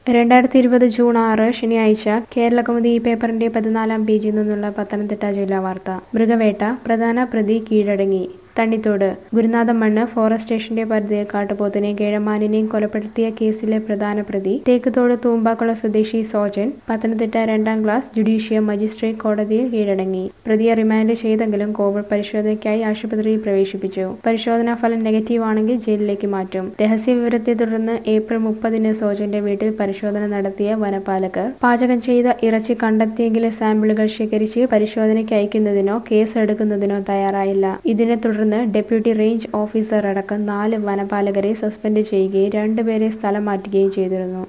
രണ്ടായിരത്തി ഇരുപത് ജൂൺ ആറ് ശനിയാഴ്ച കേരളകൗമുദി ഈ പേപ്പറിന്റെ പതിനാലാം പേജിൽ നിന്നുള്ള പത്തനംതിട്ട ജില്ലാ വാർത്ത മൃഗവേട്ട പ്രധാന പ്രതി കീഴടങ്ങി തണ്ണിത്തോട് ഗുരുനാഥം മണ്ണ് ഫോറസ്റ്റ് സ്റ്റേഷന്റെ പരിധിയിൽ കാട്ടുപോത്തിനെയും കേഴമാനിനെയും കൊലപ്പെടുത്തിയ കേസിലെ പ്രധാന പ്രതി തേക്കുതോട് തൂമ്പാക്കുളം സ്വദേശി സോജൻ പത്തനംതിട്ട രണ്ടാം ക്ലാസ് ജുഡീഷ്യൽ മജിസ്ട്രേറ്റ് കോടതിയിൽ കീഴടങ്ങി പ്രതിയെ റിമാൻഡ് ചെയ്തെങ്കിലും കോവിഡ് പരിശോധനയ്ക്കായി ആശുപത്രിയിൽ പ്രവേശിപ്പിച്ചു പരിശോധനാ ഫലം നെഗറ്റീവ് ആണെങ്കിൽ ജയിലിലേക്ക് മാറ്റും രഹസ്യവിവരത്തെ തുടർന്ന് ഏപ്രിൽ മുപ്പതിന് സോജന്റെ വീട്ടിൽ പരിശോധന നടത്തിയ വനപാലകർ പാചകം ചെയ്ത ഇറച്ചി കണ്ടെത്തിയെങ്കിലും സാമ്പിളുകൾ ശേഖരിച്ച് പരിശോധനയ്ക്ക് അയക്കുന്നതിനോ കേസ് എടുക്കുന്നതിനോ തയ്യാറായില്ല ഇതിനെ തുടർന്ന് ഡെപ്യൂട്ടി റേഞ്ച് ഓഫീസർ അടക്കം നാല് വനപാലകരെ സസ്പെൻഡ് ചെയ്യുകയും രണ്ടുപേരെ സ്ഥലം മാറ്റുകയും ചെയ്തിരുന്നു